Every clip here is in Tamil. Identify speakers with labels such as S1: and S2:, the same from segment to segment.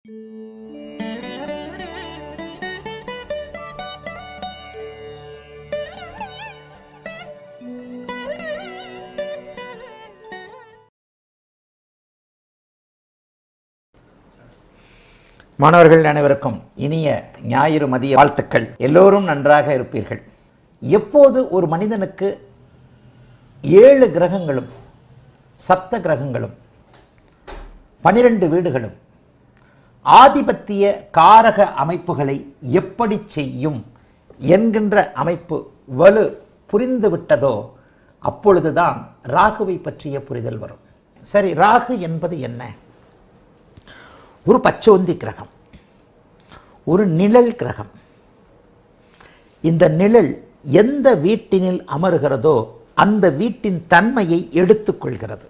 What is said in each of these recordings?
S1: மாணவர்கள் அனைவருக்கும் இனிய ஞாயிறு மதிய வாழ்த்துக்கள் எல்லோரும் நன்றாக இருப்பீர்கள் எப்போது ஒரு மனிதனுக்கு ஏழு கிரகங்களும் சப்த கிரகங்களும் பனிரெண்டு வீடுகளும் ஆதிபத்திய காரக அமைப்புகளை எப்படி செய்யும் என்கின்ற அமைப்பு வலு புரிந்து விட்டதோ அப்பொழுதுதான் ராகுவை பற்றிய புரிதல் வரும் சரி ராகு என்பது என்ன ஒரு பச்சோந்தி கிரகம் ஒரு நிழல் கிரகம் இந்த நிழல் எந்த வீட்டினில் அமருகிறதோ அந்த வீட்டின் தன்மையை எடுத்துக்கொள்கிறது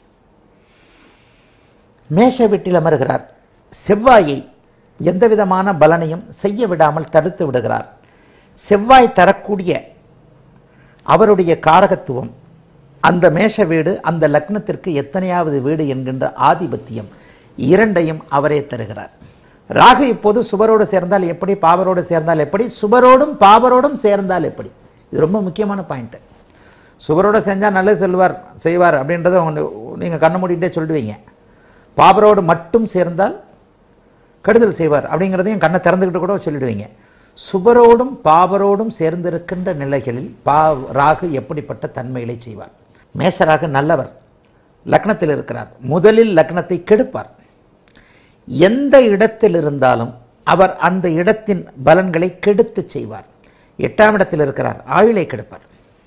S1: மேஷ வீட்டில் அமருகிறார் செவ்வாயை எந்த விதமான பலனையும் செய்ய விடாமல் தடுத்து விடுகிறார் செவ்வாய் தரக்கூடிய அவருடைய காரகத்துவம் அந்த மேஷ வீடு அந்த லக்னத்திற்கு எத்தனையாவது வீடு என்கின்ற ஆதிபத்தியம் இரண்டையும் அவரே தருகிறார் ராகு இப்போது சுபரோடு சேர்ந்தால் எப்படி பாவரோடு சேர்ந்தால் எப்படி சுபரோடும் பாவரோடும் சேர்ந்தால் எப்படி இது ரொம்ப முக்கியமான பாயிண்ட் சுபரோடு செஞ்சால் நல்லது செல்வார் செய்வார் அப்படின்றத உங்க நீங்கள் கண்ணு மூடிட்டே சொல்லிடுவீங்க பாபரோடு மட்டும் சேர்ந்தால் கெடுதல் செய்வார் அப்படிங்கிறதையும் கண்ணை திறந்துக்கிட்டு கூட சொல்லிடுவீங்க சுபரோடும் பாபரோடும் சேர்ந்திருக்கின்ற நிலைகளில் பா ராகு எப்படிப்பட்ட தன்மைகளை செய்வார் மேஷராகு நல்லவர் லக்னத்தில் இருக்கிறார் முதலில் லக்னத்தை கெடுப்பார் எந்த இடத்தில் இருந்தாலும் அவர் அந்த இடத்தின் பலன்களை கெடுத்து செய்வார் எட்டாம் இடத்தில் இருக்கிறார் ஆயுளை கெடுப்பார்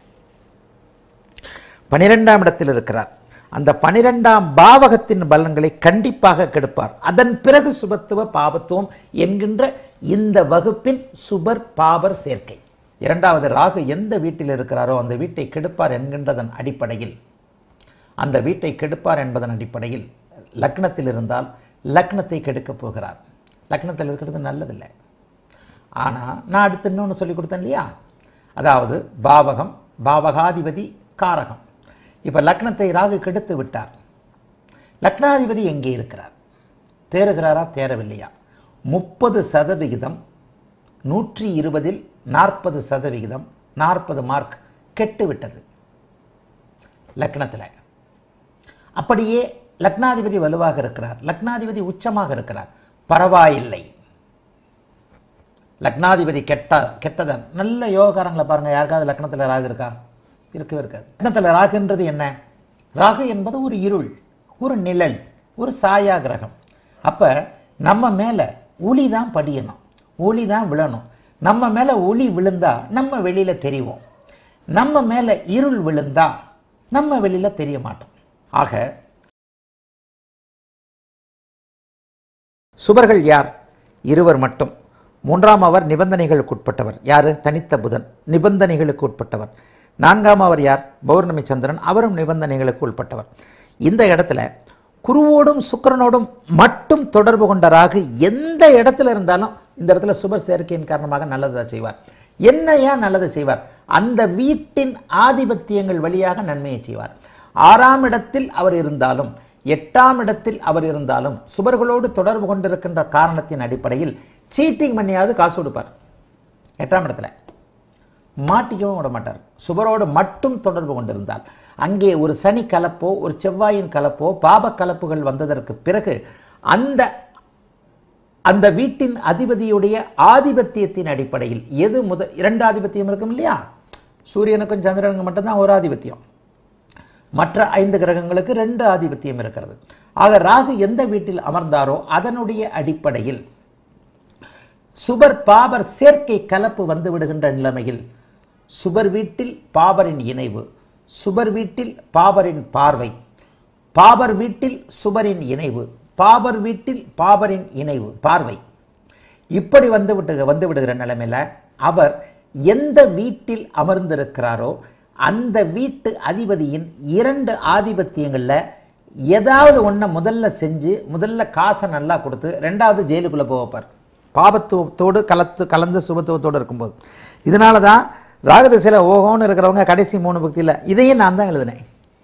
S1: பனிரெண்டாம் இடத்தில் இருக்கிறார் அந்த பனிரெண்டாம் பாவகத்தின் பலன்களை கண்டிப்பாக கெடுப்பார் அதன் பிறகு சுபத்துவ பாபத்துவம் என்கின்ற இந்த வகுப்பின் சுபர் பாபர் சேர்க்கை இரண்டாவது ராகு எந்த வீட்டில் இருக்கிறாரோ அந்த வீட்டை கெடுப்பார் என்கின்றதன் அடிப்படையில் அந்த வீட்டை கெடுப்பார் என்பதன் அடிப்படையில் லக்னத்தில் இருந்தால் லக்னத்தை கெடுக்கப் போகிறார் லக்னத்தில் இருக்கிறது நல்லதில்லை ஆனால் நான் அடுத்து இன்னொன்று சொல்லி கொடுத்தேன் இல்லையா அதாவது பாவகம் பாவகாதிபதி காரகம் இப்போ லக்னத்தை ராகு கெடுத்து விட்டார் லக்னாதிபதி எங்கே இருக்கிறார் தேறுகிறாரா தேரவில்லையா முப்பது சதவிகிதம் நூற்றி இருபதில் நாற்பது சதவிகிதம் நாற்பது மார்க் கெட்டு விட்டது லக்னத்தில் அப்படியே லக்னாதிபதி வலுவாக இருக்கிறார் லக்னாதிபதி உச்சமாக இருக்கிறார் பரவாயில்லை லக்னாதிபதி கெட்ட கெட்டதன் நல்ல யோகக்காரங்களை பாருங்க யாருக்காவது லக்னத்தில் ராகு இருக்கா இருக்கவே இருக்காது லக்னத்தில் ராகுன்றது என்ன ராகு என்பது ஒரு இருள் ஒரு நிழல் ஒரு சாயா கிரகம் அப்போ நம்ம மேலே ஒளி தான் படியணும் ஒளி தான் விழணும் நம்ம மேலே ஒளி விழுந்தா நம்ம வெளியில் தெரிவோம் நம்ம மேலே இருள் விழுந்தா நம்ம வெளியில் தெரிய மாட்டோம் ஆக சுபர்கள் யார் இருவர் மட்டும் மூன்றாம் அவர் நிபந்தனைகளுக்கு உட்பட்டவர் யாரு தனித்த புதன் நிபந்தனைகளுக்கு உட்பட்டவர் நான்காம் அவர் யார் பௌர்ணமி சந்திரன் அவரும் நிபந்தனைகளுக்கு உட்பட்டவர் இந்த இடத்துல குருவோடும் சுக்கிரனோடும் மட்டும் தொடர்பு கொண்ட ராகு எந்த இடத்துல இருந்தாலும் இந்த இடத்துல சுபர் சேர்க்கையின் காரணமாக நல்லதை செய்வார் என்ன ஏன் நல்லதை செய்வார் அந்த வீட்டின் ஆதிபத்தியங்கள் வழியாக நன்மையை செய்வார் ஆறாம் இடத்தில் அவர் இருந்தாலும் எட்டாம் இடத்தில் அவர் இருந்தாலும் சுபர்களோடு தொடர்பு கொண்டிருக்கின்ற காரணத்தின் அடிப்படையில் சீட்டிங் பண்ணியாவது காசு கொடுப்பார் எட்டாம் இடத்துல மாட்டிக்கவும் விட மாட்டார் சுபரோடு மட்டும் தொடர்பு கொண்டிருந்தால் அங்கே ஒரு சனி கலப்போ ஒரு செவ்வாயின் கலப்போ பாப கலப்புகள் வந்ததற்கு பிறகு அந்த அந்த வீட்டின் அதிபதியுடைய ஆதிபத்தியத்தின் அடிப்படையில் எது முத இரண்டு ஆதிபத்தியம் இருக்கும் இல்லையா சூரியனுக்கும் சந்திரனுக்கும் மட்டும்தான் ஒரு ஆதிபத்தியம் மற்ற ஐந்து கிரகங்களுக்கு ரெண்டு ஆதிபத்தியம் இருக்கிறது ஆக ராகு எந்த வீட்டில் அமர்ந்தாரோ அதனுடைய அடிப்படையில் சுபர் பாபர் சேர்க்கை கலப்பு வந்து விடுகின்ற நிலைமையில் சுபர் வீட்டில் பாபரின் இணைவு சுபர் வீட்டில் பாபரின் பார்வை பாபர் வீட்டில் சுபரின் இணைவு பாபர் வீட்டில் பாபரின் இணைவு பார்வை இப்படி வந்து விட்டு வந்து விடுகிற நிலைமையில அவர் எந்த வீட்டில் அமர்ந்திருக்கிறாரோ அந்த வீட்டு அதிபதியின் இரண்டு ஆதிபத்தியங்களில் ஏதாவது ஒன்றை முதல்ல செஞ்சு முதல்ல காசை நல்லா கொடுத்து ரெண்டாவது ஜெயிலுக்குள்ளே போக வைப்பார் பாபத்துவத்தோடு கலத்து கலந்து சுபத்துவத்தோடு இருக்கும்போது இதனால தான் ராகதிசையில் ஓஹோன்னு இருக்கிறவங்க கடைசி மூணு பக்தியில் இதையும் நான் தான் எழுதினேன்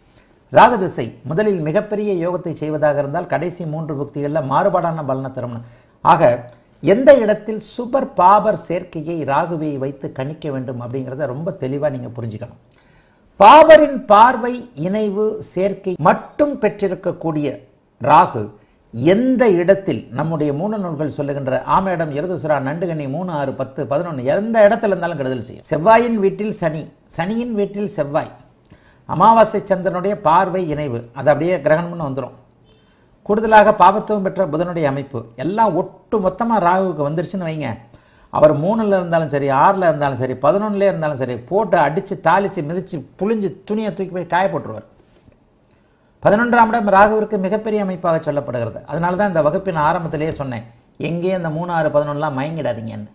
S1: ராகு திசை முதலில் மிகப்பெரிய யோகத்தை செய்வதாக இருந்தால் கடைசி மூன்று புக்திகளில் மாறுபாடான பலனை தரும்னு ஆக எந்த இடத்தில் சுபர் பாபர் சேர்க்கையை ராகுவை வைத்து கணிக்க வேண்டும் அப்படிங்கிறத ரொம்ப தெளிவாக நீங்கள் புரிஞ்சுக்கணும் பாபரின் பார்வை இணைவு சேர்க்கை மட்டும் பெற்றிருக்கக்கூடிய ராகு எந்த இடத்தில் நம்முடைய மூல நூல்கள் சொல்லுகின்ற ஆமேடம் இருதுசுரா நண்டுகண்ணி மூணு ஆறு பத்து பதினொன்று எந்த இடத்துல இருந்தாலும் கெடுதல் செய்யும் செவ்வாயின் வீட்டில் சனி சனியின் வீட்டில் செவ்வாய் அமாவாசை சந்திரனுடைய பார்வை இணைவு அது அப்படியே கிரகணம்னு வந்துடும் கூடுதலாக பாபத்துவம் பெற்ற புதனுடைய அமைப்பு எல்லாம் ஒட்டு மொத்தமாக ராகுவுக்கு வந்துருச்சுன்னு வைங்க அவர் மூணில் இருந்தாலும் சரி ஆறில் இருந்தாலும் சரி பதினொன்றுல இருந்தாலும் சரி போட்டு அடித்து தாளித்து மிதித்து புழிஞ்சு துணியை தூக்கி போய் காய போட்டுருவார் பதினொன்றாம் இடம் ராகுவிற்கு மிகப்பெரிய அமைப்பாக சொல்லப்படுகிறது அதனால தான் இந்த வகுப்பின் ஆரம்பத்திலேயே சொன்னேன் எங்கேயும் இந்த மூணு ஆறு பதினொன்றுலாம் மயங்கிடாதீங்கன்னு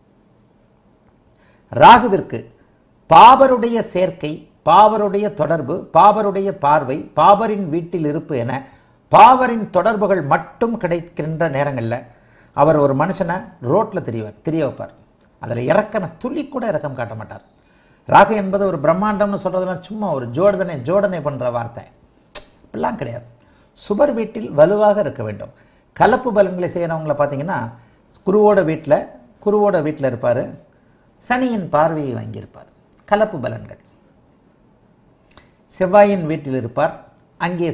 S1: ராகுவிற்கு பாபருடைய சேர்க்கை பாவருடைய தொடர்பு பாவருடைய பார்வை பாவரின் வீட்டில் இருப்பு என பாவரின் தொடர்புகள் மட்டும் கிடைக்கின்ற நேரங்களில் அவர் ஒரு மனுஷனை ரோட்டில் தெரியவார் தெரிய வைப்பார் அதில் இறக்கம துளி கூட இறக்கம் காட்ட மாட்டார் ராகு என்பது ஒரு பிரம்மாண்டம்னு சொல்கிறதுலாம் சும்மா ஒரு ஜோடனை ஜோடனை பண்ணுற வார்த்தை அப்படிலாம் கிடையாது சுபர் வீட்டில் வலுவாக இருக்க வேண்டும் கலப்பு பலன்களை செய்கிறவங்கள பார்த்தீங்கன்னா குருவோட வீட்டில் குருவோட வீட்டில் இருப்பார் சனியின் பார்வையை வாங்கியிருப்பார் கலப்பு பலன்கள் செவ்வாயின் வீட்டில் இருப்பார் அங்கே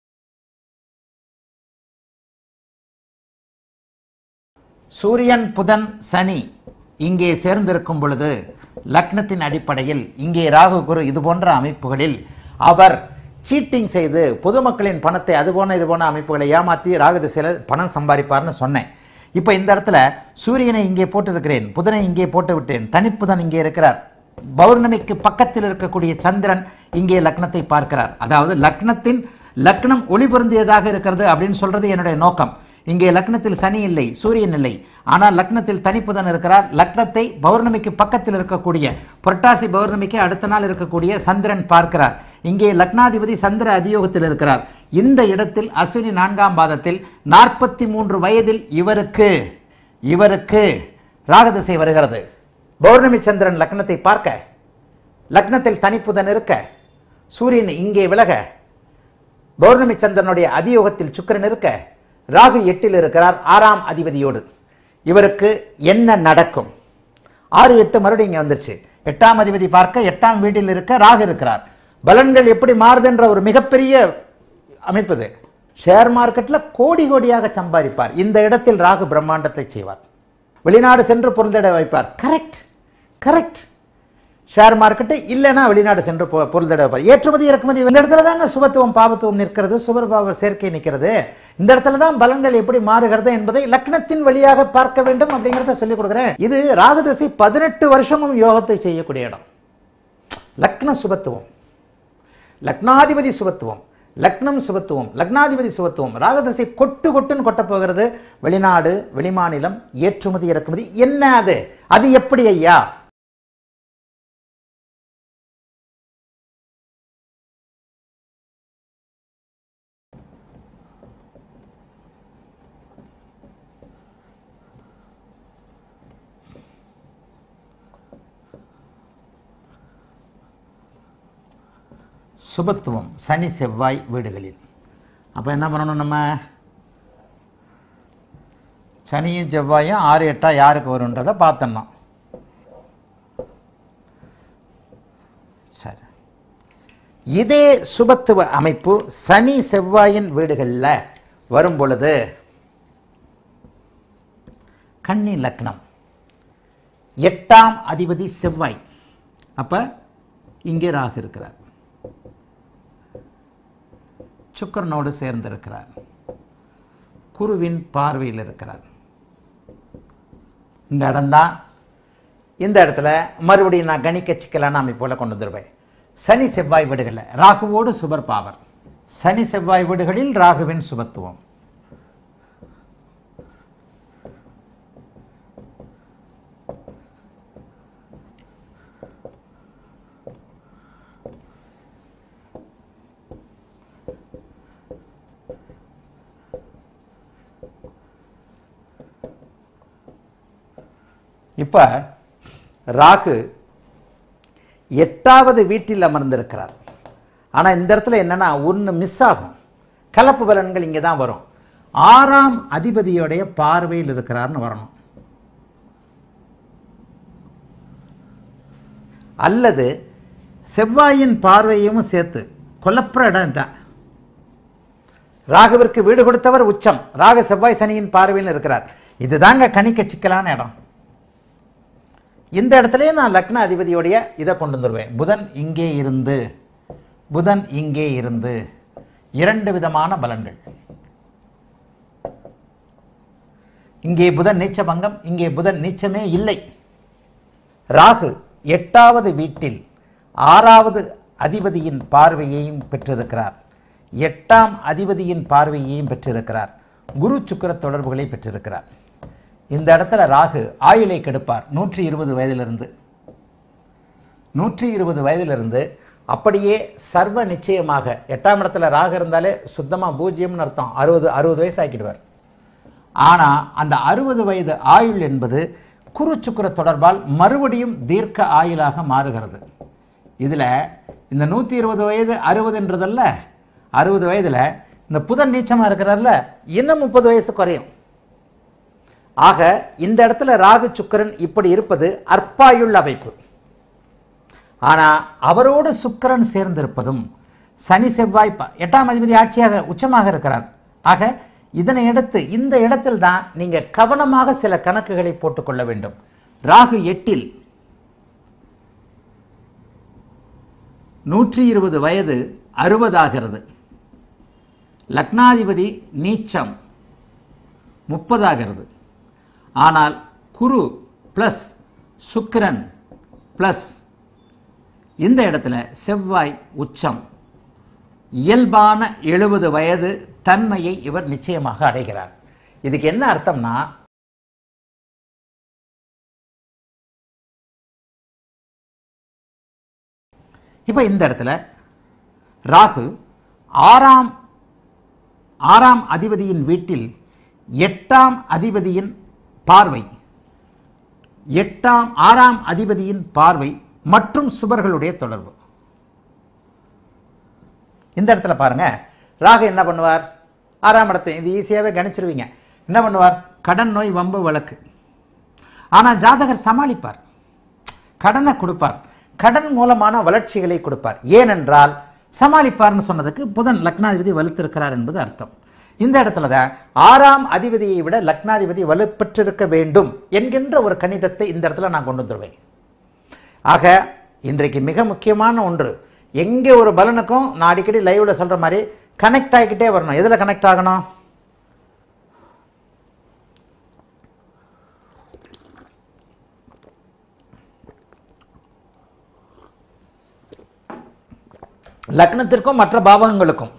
S1: சூரியன் புதன் சனி இங்கே சேர்ந்திருக்கும் பொழுது லக்னத்தின் அடிப்படையில் இங்கே ராகு குரு இது போன்ற அமைப்புகளில் அவர் சீட்டிங் செய்து பொதுமக்களின் பணத்தை அது போன இது போன அமைப்புகளை ஏமாற்றி ராகு திசையில் பணம் சம்பாதிப்பார்னு சொன்னேன் இப்போ இந்த இடத்துல சூரியனை இங்கே போட்டிருக்கிறேன் புதனை இங்கே போட்டு விட்டேன் தனிப்புதன் இங்கே இருக்கிறார் பௌர்ணமிக்கு பக்கத்தில் இருக்கக்கூடிய சந்திரன் இங்கே லக்னத்தை பார்க்கிறார் அதாவது லக்னத்தின் லக்னம் ஒளி பொருந்தியதாக இருக்கிறது அப்படின்னு சொல்றது என்னுடைய நோக்கம் இங்கே லக்னத்தில் சனி இல்லை சூரியன் இல்லை ஆனால் லக்னத்தில் தனிப்புதன் இருக்கிறார் லக்னத்தை பௌர்ணமிக்கு பக்கத்தில் இருக்கக்கூடிய புரட்டாசி பௌர்ணமிக்கு அடுத்த நாள் இருக்கக்கூடிய சந்திரன் பார்க்கிறார் இங்கே லக்னாதிபதி சந்திர அதியோகத்தில் இருக்கிறார் இந்த இடத்தில் அஸ்வினி நான்காம் பாதத்தில் நாற்பத்தி மூன்று வயதில் இவருக்கு இவருக்கு ராகதிசை வருகிறது பௌர்ணமி சந்திரன் லக்னத்தை பார்க்க லக்னத்தில் தனிப்புதன் இருக்க சூரியன் இங்கே விலக பௌர்ணமி சந்திரனுடைய அதியோகத்தில் சுக்கிரன் இருக்க ராகு எட்டில் இருக்கிறார் ஆறாம் அதிபதியோடு இவருக்கு என்ன நடக்கும் ஆறு எட்டு மறுபடியும் இங்கே வந்துருச்சு எட்டாம் அதிபதி பார்க்க எட்டாம் வீட்டில் இருக்க ராகு இருக்கிறார் பலன்கள் எப்படி மாறுதுன்ற ஒரு மிகப்பெரிய அமைப்பு இது ஷேர் மார்க்கெட்டில் கோடி கோடியாக சம்பாதிப்பார் இந்த இடத்தில் ராகு பிரம்மாண்டத்தை செய்வார் வெளிநாடு சென்று பொருந்திட வைப்பார் கரெக்ட் கரெக்ட் ஷேர் மார்க்கெட்டு இல்லைன்னா வெளிநாடு சென்று பொ- பொருந்திட வைப்பார் ஏற்றுமதி இறக்குமதி இந்த இடத்துல தாங்க சுபத்துவம் பாபத்துவம் நிற்கிறது சுபர் பாவ சேர்க்கை நிற்கிறது இந்த இடத்துல தான் பலன்கள் எப்படி மாறுகிறது என்பதை லக்னத்தின் வழியாக பார்க்க வேண்டும் அப்படிங்கிறத சொல்லிக் கொடுக்குறேன் இது ராகுதசை பதினெட்டு வருஷமும் யோகத்தை செய்யக்கூடிய இடம் லக்ன சுபத்துவம் லக்னாதிபதி சுபத்துவம் லக்னம் சுபத்துவம் லக்னாதிபதி சுபத்துவம் ராகதசை கொட்டு கொட்டுன்னு கொட்டப் போகிறது வெளிநாடு வெளிமாநிலம் ஏற்றுமதி இறக்குமதி என்ன அது அது எப்படி ஐயா சுபத்துவம் சனி செவ்வாய் வீடுகளில் அப்போ என்ன பண்ணணும் நம்ம சனியும் செவ்வாயும் ஆறு எட்டா யாருக்கு வரும்ன்றதை பார்த்தோம் சரி இதே சுபத்துவ அமைப்பு சனி செவ்வாயின் வீடுகளில் வரும் பொழுது கன்னி லக்னம் எட்டாம் அதிபதி செவ்வாய் அப்போ இங்கே ராகு இருக்கிறார் சுக்கரனோடு சேர்ந்திருக்கிறார் குருவின் பார்வையில் இருக்கிறார் இந்த இடம்தான் இந்த இடத்துல மறுபடியும் நான் கணிக்க சிக்கலான அமைப்போல கொண்டு வந்துருவேன் சனி செவ்வாய் வீடுகளில் ராகுவோடு சுபர் பாவர் சனி செவ்வாய் வீடுகளில் ராகுவின் சுபத்துவம் இப்போ ராகு எட்டாவது வீட்டில் அமர்ந்திருக்கிறார் ஆனால் இந்த இடத்துல என்னன்னா ஒன்று மிஸ் ஆகும் கலப்பு பலன்கள் இங்கே தான் வரும் ஆறாம் அதிபதியோடைய பார்வையில் இருக்கிறார்னு வரணும் அல்லது செவ்வாயின் பார்வையும் சேர்த்து கொல்லப்புற இடம் தான் ராகுவிற்கு வீடு கொடுத்தவர் உச்சம் ராகு செவ்வாய் சனியின் பார்வையில் இருக்கிறார் இதுதாங்க கணிக்க சிக்கலான இடம் இந்த இடத்துலயே நான் லக்ன அதிபதியோடைய இதை கொண்டு வந்துருவேன் புதன் இங்கே இருந்து புதன் இங்கே இருந்து இரண்டு விதமான பலன்கள் இங்கே புதன் நீச்ச பங்கம் இங்கே புதன் நீச்சமே இல்லை ராகு எட்டாவது வீட்டில் ஆறாவது அதிபதியின் பார்வையையும் பெற்றிருக்கிறார் எட்டாம் அதிபதியின் பார்வையையும் பெற்றிருக்கிறார் குரு சுக்கிர தொடர்புகளை பெற்றிருக்கிறார் இந்த இடத்துல ராகு ஆயுளை கெடுப்பார் நூற்றி இருபது வயதிலிருந்து நூற்றி இருபது வயதிலிருந்து அப்படியே சர்வ நிச்சயமாக எட்டாம் இடத்துல ராகு இருந்தாலே சுத்தமாக பூஜ்ஜியம்னு அர்த்தம் அறுபது அறுபது வயசு ஆக்கிடுவார் ஆனால் அந்த அறுபது வயது ஆயுள் என்பது குரு சுக்கிர தொடர்பால் மறுபடியும் தீர்க்க ஆயுளாக மாறுகிறது இதில் இந்த நூற்றி இருபது வயது அறுபதுன்றதல்ல அறுபது வயதில் இந்த புதன் நீச்சமாக இருக்கிறார்ல இன்னும் முப்பது வயசு குறையும் ஆக இந்த இடத்துல ராகு சுக்கிரன் இப்படி இருப்பது அற்பாயுள் அமைப்பு ஆனால் அவரோடு சுக்கிரன் சேர்ந்திருப்பதும் சனி செவ்வாய் ப- எட்டாம் அதிபதி ஆட்சியாக உச்சமாக இருக்கிறார் ஆக இதனை அடுத்து இந்த இடத்தில் தான் நீங்க கவனமாக சில கணக்குகளை போட்டுக்கொள்ள வேண்டும் ராகு எட்டில் நூற்றி இருபது வயது அறுபதாகிறது லக்னாதிபதி நீச்சம் முப்பதாகிறது ஆனால் குரு ப்ளஸ் சுக்கிரன் ப்ளஸ் இந்த இடத்துல செவ்வாய் உச்சம் இயல்பான எழுபது வயது தன்மையை இவர் நிச்சயமாக அடைகிறார் இதுக்கு என்ன அர்த்தம்னா இப்போ இந்த இடத்துல ராகு ஆறாம் ஆறாம் அதிபதியின் வீட்டில் எட்டாம் அதிபதியின் பார்வை எட்டாம் ஆறாம் அதிபதியின் பார்வை மற்றும் சுபர்களுடைய தொடர்பு இந்த இடத்துல பாருங்க ராகு என்ன பண்ணுவார் ஆறாம் இடத்தை இது ஈஸியாகவே கணிச்சிருவீங்க என்ன பண்ணுவார் கடன் நோய் வம்பு வழக்கு ஆனால் ஜாதகர் சமாளிப்பார் கடனை கொடுப்பார் கடன் மூலமான வளர்ச்சிகளை கொடுப்பார் ஏனென்றால் சமாளிப்பார்னு சொன்னதுக்கு புதன் லக்னாதிபதி வலுத்திருக்கிறார் என்பது அர்த்தம் இந்த இடத்துல தான் ஆறாம் அதிபதியை விட லக்னாதிபதி வலுப்பெற்றிருக்க வேண்டும் என்கின்ற ஒரு கணிதத்தை இந்த இடத்துல நான் கொண்டு வந்துருவேன் ஆக இன்றைக்கு மிக முக்கியமான ஒன்று எங்கே ஒரு பலனுக்கும் நான் அடிக்கடி லைவ்ல சொல்ற மாதிரி கனெக்ட் ஆகிக்கிட்டே வரணும் எதில் கனெக்ட் ஆகணும் லக்னத்திற்கும் மற்ற பாவகங்களுக்கும்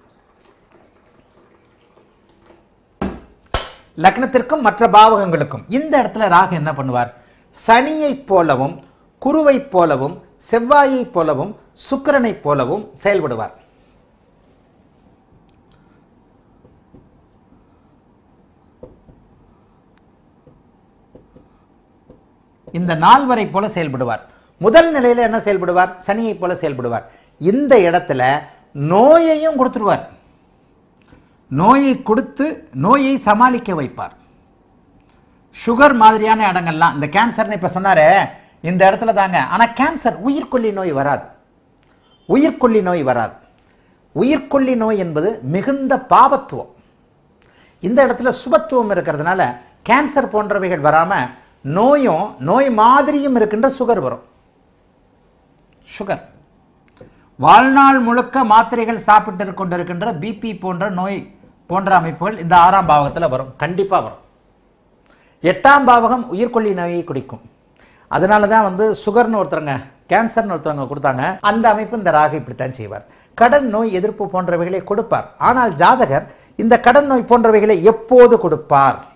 S1: லக்னத்திற்கும் மற்ற பாவகங்களுக்கும் இந்த இடத்துல ராகு என்ன பண்ணுவார் சனியைப் போலவும் குருவைப் போலவும் செவ்வாயைப் போலவும் சுக்கிரனைப் போலவும் செயல்படுவார் இந்த நால்வரை போல செயல்படுவார் முதல் நிலையில என்ன செயல்படுவார் சனியைப் போல செயல்படுவார் இந்த இடத்துல நோயையும் கொடுத்துருவார் நோயை கொடுத்து நோயை சமாளிக்க வைப்பார் சுகர் மாதிரியான இடங்கள்லாம் இந்த கேன்சர்னு இப்போ சொன்னாரே இந்த இடத்துல தாங்க ஆனால் கேன்சர் உயிர்கொல்லி நோய் வராது உயிர்கொல்லி நோய் வராது உயிர்கொல்லி நோய் என்பது மிகுந்த பாபத்துவம் இந்த இடத்துல சுபத்துவம் இருக்கிறதுனால கேன்சர் போன்றவைகள் வராம நோயும் நோய் மாதிரியும் இருக்கின்ற சுகர் வரும் சுகர் வாழ்நாள் முழுக்க மாத்திரைகள் சாப்பிட்டு கொண்டிருக்கின்ற பிபி போன்ற நோய் போன்ற அமைப்புகள் இந்த ஆறாம் பாவகத்தில் வரும் கண்டிப்பாக வரும் எட்டாம் பாவகம் உயிர்கொல்லி நோயை குடிக்கும் அதனால தான் வந்து சுகர்னு ஒருத்தருங்க கேன்சர்னு ஒருத்தவங்க கொடுத்தாங்க அந்த அமைப்பு இந்த ராகு இப்படித்தான் செய்வார் கடன் நோய் எதிர்ப்பு போன்றவைகளை கொடுப்பார் ஆனால் ஜாதகர் இந்த கடன் நோய் போன்றவைகளை எப்போது கொடுப்பார்